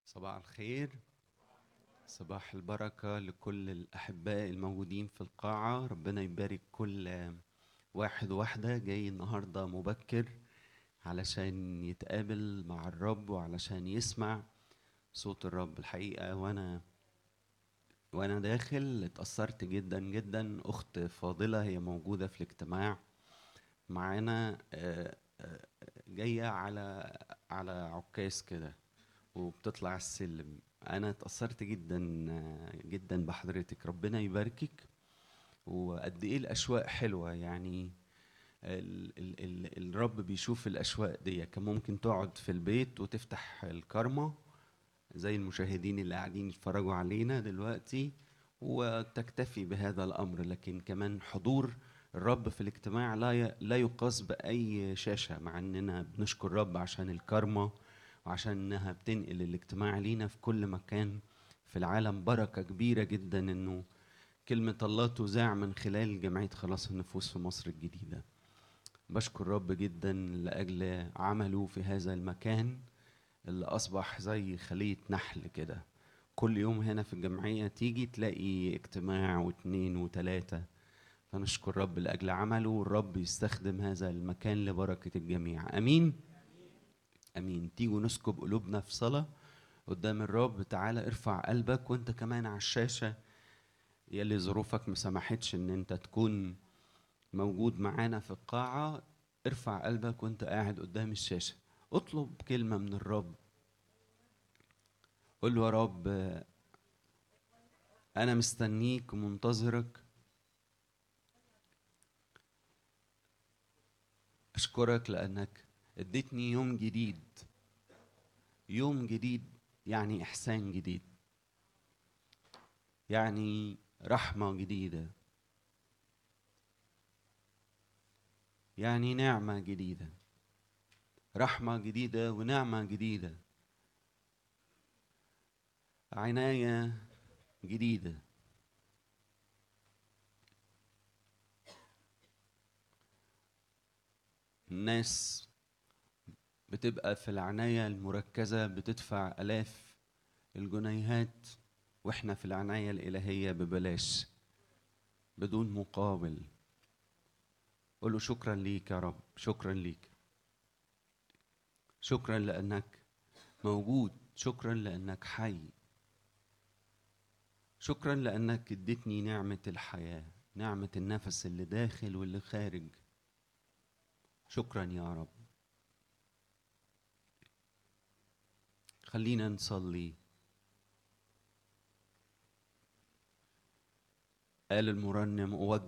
صباح الخير صباح البركة لكل الأحباء الموجودين في القاعة ربنا يبارك كل واحد واحدة جاي النهاردة مبكر علشان يتقابل مع الرب وعلشان يسمع صوت الرب الحقيقة وأنا وأنا داخل اتأثرت جدا جدا أخت فاضلة هي موجودة في الاجتماع معانا آه، آه، جاية على على عكاز كده وبتطلع السلم انا اتاثرت جدا جدا بحضرتك ربنا يباركك وقد ايه الاشواق حلوه يعني ال ال ال الرب بيشوف الاشواق دي كان ممكن تقعد في البيت وتفتح الكرمه زي المشاهدين اللي قاعدين يتفرجوا علينا دلوقتي وتكتفي بهذا الامر لكن كمان حضور الرب في الاجتماع لا لا يقاس باي شاشه مع اننا بنشكر الرب عشان الكرمه وعشان انها بتنقل الاجتماع لينا في كل مكان في العالم بركة كبيرة جدا انه كلمة الله تذاع من خلال جمعية خلاص النفوس في مصر الجديدة بشكر الرب جدا لأجل عمله في هذا المكان اللي أصبح زي خلية نحل كده كل يوم هنا في الجمعية تيجي تلاقي اجتماع واثنين وثلاثة فنشكر الرب لأجل عمله والرب يستخدم هذا المكان لبركة الجميع أمين امين تيجوا نسكب قلوبنا في صلاه قدام الرب تعالى ارفع قلبك وانت كمان على الشاشه يلي ظروفك ما سمحتش ان انت تكون موجود معانا في القاعه ارفع قلبك وانت قاعد قدام الشاشه اطلب كلمه من الرب قول له يا رب انا مستنيك ومنتظرك اشكرك لانك اديتني يوم جديد يوم جديد يعني احسان جديد يعني رحمه جديده يعني نعمه جديده رحمه جديده ونعمه جديده عنايه جديده الناس بتبقى في العناية المركزة بتدفع آلاف الجنيهات واحنا في العناية الإلهية ببلاش بدون مقابل قول له شكرا ليك يا رب شكرا ليك شكرا لأنك موجود شكرا لأنك حي شكرا لأنك اديتني نعمة الحياة نعمة النفس اللي داخل واللي خارج شكرا يا رب خلينا نصلي قال المرنم أوجه